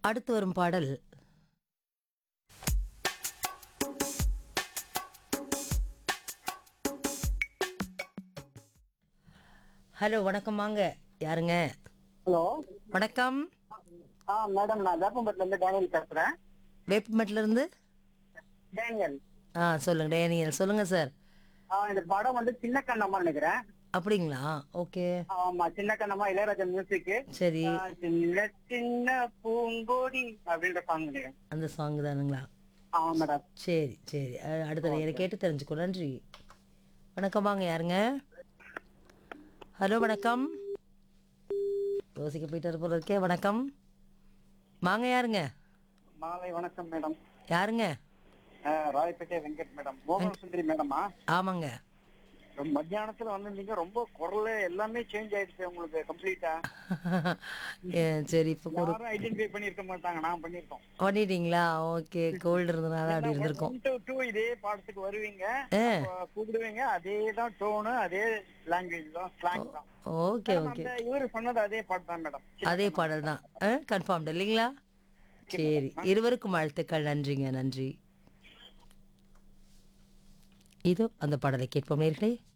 அடுத்து வரும் பாடல் ஹலோ வணக்கம் வாங்க யாருங்க ஹலோ வணக்கம் ஆ மேடம் நான் வேப்பம்பட்டில இருந்து டேனியல் பேசுறேன் வேப்பமேட்ல இருந்து டேனியல் ஆ சொல்லுங்க டேனியல் சொல்லுங்க சார் ஆ இந்த படம் வந்து சின்ன கண்ணம்மா நினைக்கிறேன் அப்படிங்களா ஓகே ஆமா சின்ன கண்ணம்மா இளையராஜா மியூசிக் சரி சின்ன சின்ன பூங்கோடி அப்படின்ற சாங் நினைக்கிறேன் அந்த சாங் தானுங்களா ஆமா மேடம் சரி சரி அ- அடுத்த நேரம் கேட்டு தெரிஞ்சுக்கோ நன்றி வணக்கம் வாங்க யாருங்க ஹலோ வணக்கம் யோசிக்க போயிட்டாரு போல இருக்கே வணக்கம் வாங்க யாருங்க மாலை வணக்கம் மேடம் யாருங்க ராயப்பேட்டை வெங்கட் மேடம் மோகன் சுந்தரி மேடமா ஆமாங்க மத்தியானத்துல வந்திருந்தீங்க ரொம்ப குரல் எல்லாமே சேஞ்ச் ஆயிடுச்சு உங்களுக்கு கம்ப்ளீட்டா ஏ, சரி இப்போ ஒரு யாரும் ஐடென்டிஃபை பண்ணிருக்க மாட்டாங்க நான் பண்ணிருக்கோம் பண்ணிட்டீங்களா ஓகே கோல்டு இருந்தனால அப்படி இருந்திருக்கும் ஒன் டு டூ இதே பாடத்துக்கு வருவீங்க ஆ அப்ப கூப்பிடுவீங்க அதே தான் டோனு அதே லாங்குவேஜ் தான் ஸ்லாங் தான் ஓகே மேடம், ஓகே அந்த இவரு சொன்னது அதே பாட்டு தான் மேடம் அதே பாடல் தான் கன்ஃபார்ம் இல்லைங்களா சரி இருவருக்கும் வாழ்த்துக்கள் நன்றிங்க நன்றி இதோ அந்த பாடலை கேட்போம் நேர்களே